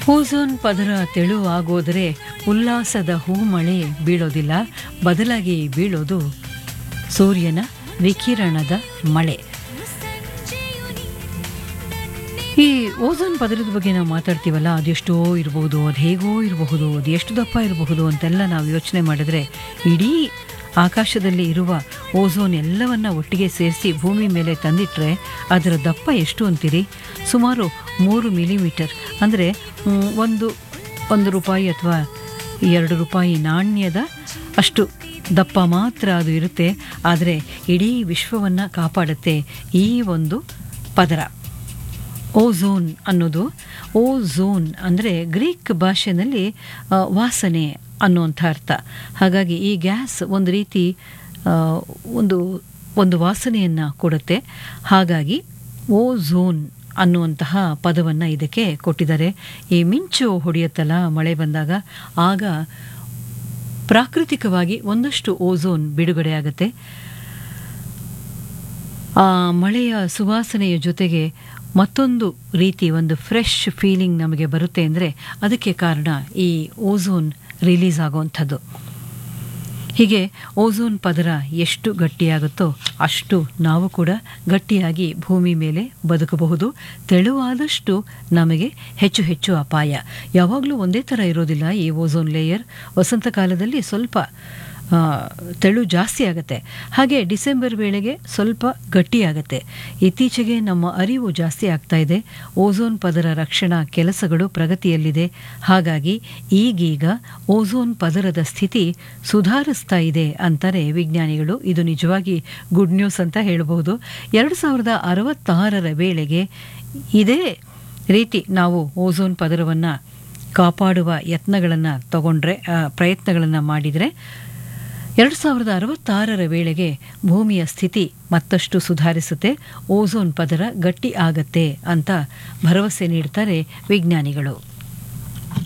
ozone ಪದರ ತೆಳುವಾಗೋದರೆ ಉಲ್ಲಾಸದ ಹೂಮಳೆ ಬೀಳೋದಿಲ್ಲ ಬದಲಾಗಿ ಬೀಳೋದು ಸೂರ್ಯನ ವಿಕಿರಣದ ಮಳೆ ಈ ಓಝೋನ್ ಪದರದ ಬಗ್ಗೆ ನಾವು ಮಾತಾಡ್ತೀವಲ್ಲ ಅದೆಷ್ಟೋ ಇರಬಹುದು ಅದು ಹೇಗೋ ಇರಬಹುದು ಅದು ಎಷ್ಟು ದಪ್ಪ ಇರಬಹುದು ಅಂತೆಲ್ಲ ನಾವು ಯೋಚನೆ ಮಾಡಿದ್ರೆ ಇಡೀ ಆಕಾಶದಲ್ಲಿ ಇರುವ ಓಝೋನ್ ಎಲ್ಲವನ್ನ ಒಟ್ಟಿಗೆ ಸೇರಿಸಿ ಭೂಮಿ ಮೇಲೆ ತಂದಿಟ್ರೆ ಅದರ ದಪ್ಪ ಎಷ್ಟು ಅಂತೀರಿ ಸುಮಾರು ಮೂರು ಮಿಲಿಮೀಟರ್ ಅಂದರೆ ಮ್, ಒಂದು ಒಂದು ರೂಪಾಯಿ ಅಥವಾ ಎರಡು ರೂಪಾಯಿ ನಾಣ್ಯದ ಅಷ್ಟು ದಪ್ಪ ಮಾತ್ರ ಅದು ಇರುತ್ತೆ ಆದರೆ ಇಡೀ ವಿಶ್ವವನ್ನು ಕಾಪಾಡುತ್ತೆ ಈ ಒಂದು ಪದರ ಓಝೋನ್ ಅನ್ನೋದು ಓಝೋನ್ ಅಂದರೆ ಗ್ರೀಕ್ ಭಾಷೆಯಲ್ಲಿ ಆ, ವಾಸನೆ ಅನ್ನುವಂಥ ಅರ್ಥ ಹಾಗಾಗಿ ಈ ಗ್ಯಾಸ್ ಒಂದು ರೀತಿ ಆ, ಒಂದು ಒಂದು ವಾಸನೆಯನ್ನು ಕೊಡುತ್ತೆ ಹಾಗಾಗಿ ಓಝೋನ್ ಅನ್ನುವಂತಹ ಪದವನ್ನು ಇದಕ್ಕೆ ಕೊಟ್ಟಿದ್ದಾರೆ ಈ ಮಿಂಚು ಹೊಡೆಯುತ್ತಲ್ಲ ಮಳೆ ಬಂದಾಗ ಆಗ ಪ್ರಾಕೃತಿಕವಾಗಿ ಒಂದಷ್ಟು ಓಝೋನ್ ಬಿಡುಗಡೆಯಾಗುತ್ತೆ ಆ ಮಳೆಯ ಸುವಾಸನೆಯ ಜೊತೆಗೆ ಮತ್ತೊಂದು ರೀತಿ ಒಂದು ಫ್ರೆಶ್ ಫೀಲಿಂಗ್ ನಮಗೆ ಬರುತ್ತೆ ಅಂದರೆ ಅದಕ್ಕೆ ಕಾರಣ ಈ ಓಝೋನ್ ರಿಲೀಸ್ ಆಗುವಂಥದ್ದು ಹೀಗೆ ಓಝೋನ್ ಪದರ ಎಷ್ಟು ಗಟ್ಟಿಯಾಗುತ್ತೋ ಅಷ್ಟು ನಾವು ಕೂಡ ಗಟ್ಟಿಯಾಗಿ ಭೂಮಿ ಮೇಲೆ ಬದುಕಬಹುದು ತೆಳುವಾದಷ್ಟು ನಮಗೆ ಹೆಚ್ಚು ಹೆಚ್ಚು ಅಪಾಯ ಯಾವಾಗಲೂ ಒಂದೇ ಥರ ಇರೋದಿಲ್ಲ ಈ ಓಝೋನ್ ಲೇಯರ್ ವಸಂತ ಕಾಲದಲ್ಲಿ ಸ್ವಲ್ಪ ಆ, ತೆಳು ಜಾಸ್ತಿ ಆಗುತ್ತೆ ಹಾಗೆ ಡಿಸೆಂಬರ್ ವೇಳೆಗೆ ಸ್ವಲ್ಪ ಗಟ್ಟಿಯಾಗುತ್ತೆ ಇತ್ತೀಚೆಗೆ ನಮ್ಮ ಅರಿವು ಜಾಸ್ತಿ ಆಗ್ತಾ ಇದೆ ಓಝೋನ್ ಪದರ ರಕ್ಷಣಾ ಕೆಲಸಗಳು ಪ್ರಗತಿಯಲ್ಲಿದೆ ಹಾಗಾಗಿ ಈಗೀಗ ಓಝೋನ್ ಪದರದ ಸ್ಥಿತಿ ಸುಧಾರಿಸ್ತಾ ಇದೆ ಅಂತಾರೆ ವಿಜ್ಞಾನಿಗಳು ಇದು ನಿಜವಾಗಿ ಗುಡ್ ನ್ಯೂಸ್ ಅಂತ ಹೇಳಬಹುದು ಎರಡು ಸಾವಿರದ ಅರವತ್ತಾರರ ವೇಳೆಗೆ ಇದೇ ರೀತಿ ನಾವು ಓಝೋನ್ ಪದರವನ್ನು ಕಾಪಾಡುವ ಯತ್ನಗಳನ್ನು ತಗೊಂಡ್ರೆ ಪ್ರಯತ್ನಗಳನ್ನು ಮಾಡಿದರೆ ಎರಡು ಸಾವಿರದ ಅರವತ್ತಾರರ ವೇಳೆಗೆ ಭೂಮಿಯ ಸ್ಥಿತಿ ಮತ್ತಷ್ಟು ಸುಧಾರಿಸುತ್ತೆ ಓಝೋನ್ ಪದರ ಗಟ್ಟಿ ಆಗತ್ತೆ ಅಂತ ಭರವಸೆ ನೀಡ್ತಾರೆ ವಿಜ್ಞಾನಿಗಳು